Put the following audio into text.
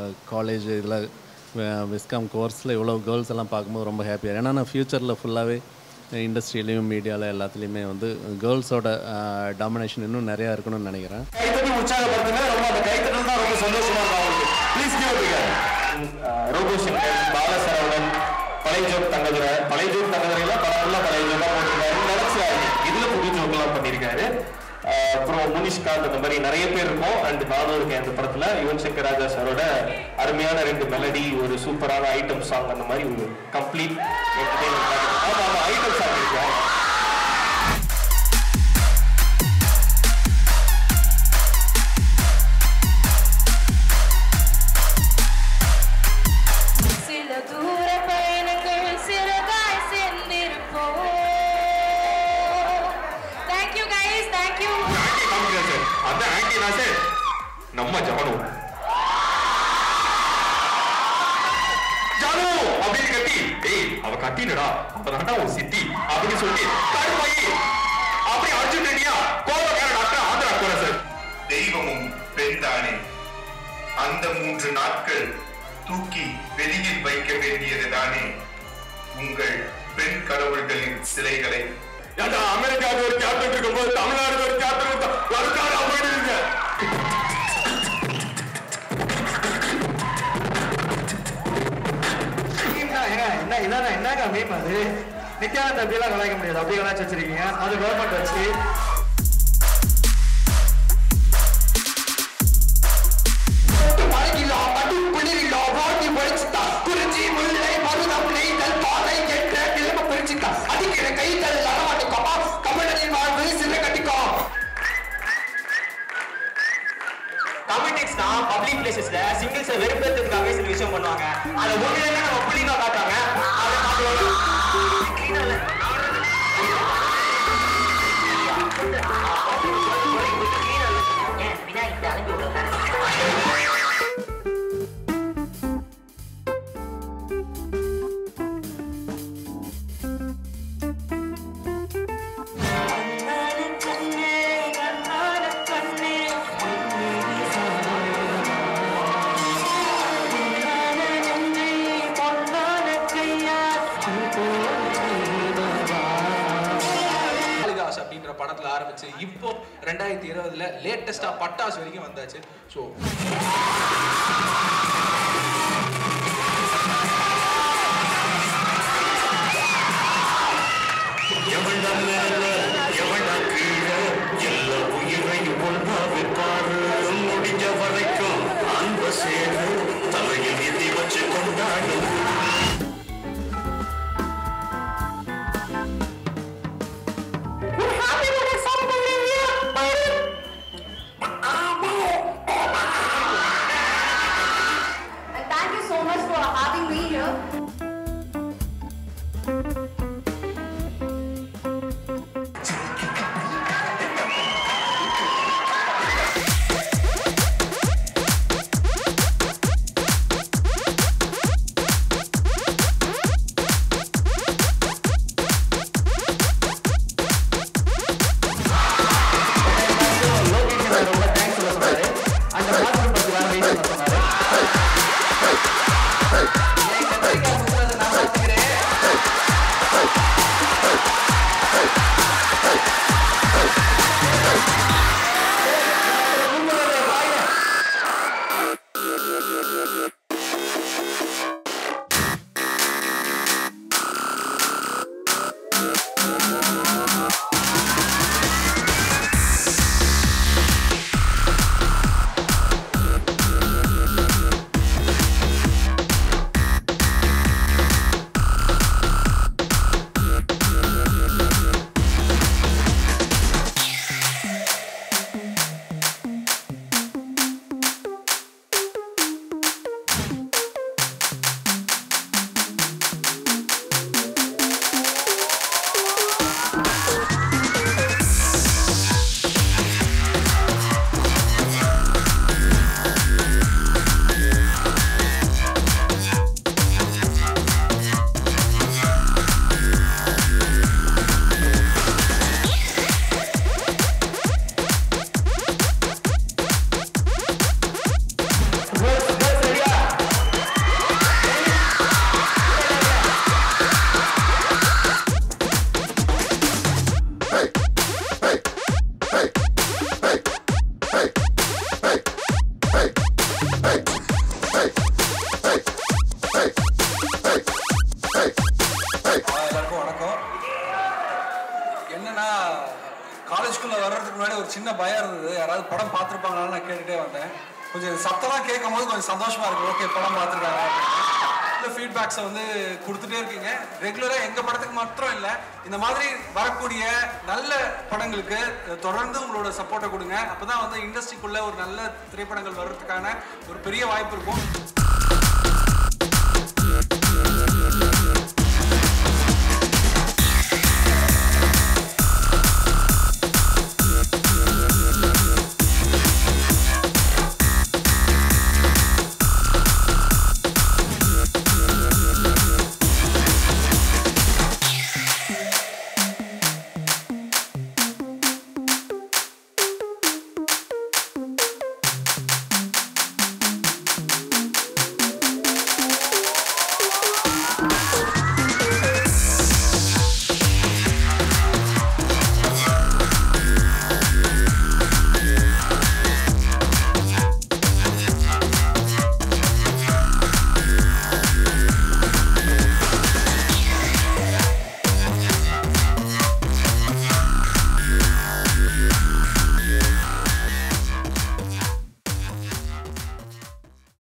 College இதில் viscom கோர்ஸில் இவ்வளோ கேர்ள்ஸ் எல்லாம் பார்க்கும்போது ரொம்ப ஹாப்பியாக ஏன்னா நான் ஃப்யூச்சரில் ஃபுல்லாகவே இண்டஸ்ட்ரியிலையும் மீடியாவில் எல்லாத்துலேயுமே வந்து கேர்ள்ஸோட டாமினேஷன் இன்னும் நிறையா இருக்கணும்னு நினைக்கிறேன் கைத்தட்டி உற்சாகப்படுத்துங்க ரொம்ப அந்த கைத்தட்டல் தான் ரொம்ப சந்தோஷமா இருக்கும் அவங்களுக்கு ப்ளீஸ் கேளுங்க ரோபோ சங்கர் பாலசரவணன் பழைய ஜோக் தங்கதுரை பழைய ஜோக் தங்கதுரையில படம்லாம் பழைய ஜோக்கா போட்டிருக்காரு நினைச்சாரு இதுல புது ஜோக்கெல்லாம் பண்ணியிருக்காரு அஹ் அப்புறம் முனிஷ்காந்த் அந்த மாதிரி நிறைய பேர் இருக்கும் அண்ட் நானும் இருக்கேன் அந்த படத்துல யுவன் சங்கர் ராஜா சாரோட அருமையான ரெண்டு மெலடி ஒரு சூப்பரான ஐட்டம் சாங் அந்த மாதிரி ஒரு கம்ப்ளீட் ஆமா ஆமா ஐட்டம் சாங் இருக்கு ஆமா. சில தூர பயணங்கள் சிறகாய் சேர்ந்திருப்போம் தேங்க்யூ கைஸ் தேங்க்யூ ஆன்டி காமிக்கிறேன் சார் அதான் ஆன்டி நான் சார் நம்ம ஜானு ஜானு அப்படின்னு கத்தி டேய் அவ கத்தினடா அப்பதான்டா உன் சித்தி அப்படின்னு சொல்லி கருமாயி அப்படி அர்ஜுன் ரெட்டியா கோபக்கார டாக்டர் ஆந்திரா போற சார் தெய்வமும் பெண்தானே அந்த மூன்று நாட்கள் தூக்கி வெளியில் வைக்க வேண்டியதுதானே உங்கள் பெண் கடவுள்களின் சிலைகளை ஏன்டா அமெரிக்காவுக்கு ஒரு கேப்டன் இருக்கும்போது தமிழ்நாடு ஒரு கேப்டன் வருக்காரா போயிடுங்க என்ன இதான் என்னங்க மீம் அது நித்யானந்த அப்படியெல்லாம் கலாய்க்க முடியாது அப்படி கலாய்ச்சி வச்சிருக்கீங்க அது கவர்மெண்ட் வச்சு கமெண்டிக்ஸ்னா பப்ளிக் பிளேசஸ்ல சிங்கிள்ஸை வெறுப்பேற்றதுக்காகவே சில விஷயம் பண்ணுவாங்க அதை உண்மையிலே நம்ம புள்ளிங்க காட்டுறாங்க அதை நம்மளோட காளிதாஸ் அப்படின்ற படத்துல ஆரம்பிச்சு இப்போ ரெண்டாயிரத்தி இருபதுல லேட்டஸ்டா பட்டாசு வரைக்கும் வந்தாச்சு ஸோ எவன்டா மேல எவன்டா கீழே எல்லா உயிரையும் ஒன்றா வைப்பாரு முடிஞ்ச வரைக்கும் அன்ப சேரு தலையில் எதி வச்சு கொண்டாடு கொஞ்சம் சத்தம்லாம் கேட்கும் போது கொஞ்சம் சந்தோஷமா இருக்கு ஓகே படம் பார்த்துருக்காங்க இந்த ஃபீட்பேக்ஸை வந்து கொடுத்துட்டே இருக்கீங்க ரெகுலராக எங்கள் படத்துக்கு மாத்திரம் இல்லை இந்த மாதிரி வரக்கூடிய நல்ல படங்களுக்கு தொடர்ந்து உங்களோட சப்போர்ட்டை கொடுங்க அப்போ தான் வந்து இண்டஸ்ட்ரிக்குள்ளே ஒரு நல்ல திரைப்படங்கள் வர்றதுக்கான ஒரு பெரிய வாய்ப்பு இருக்கும்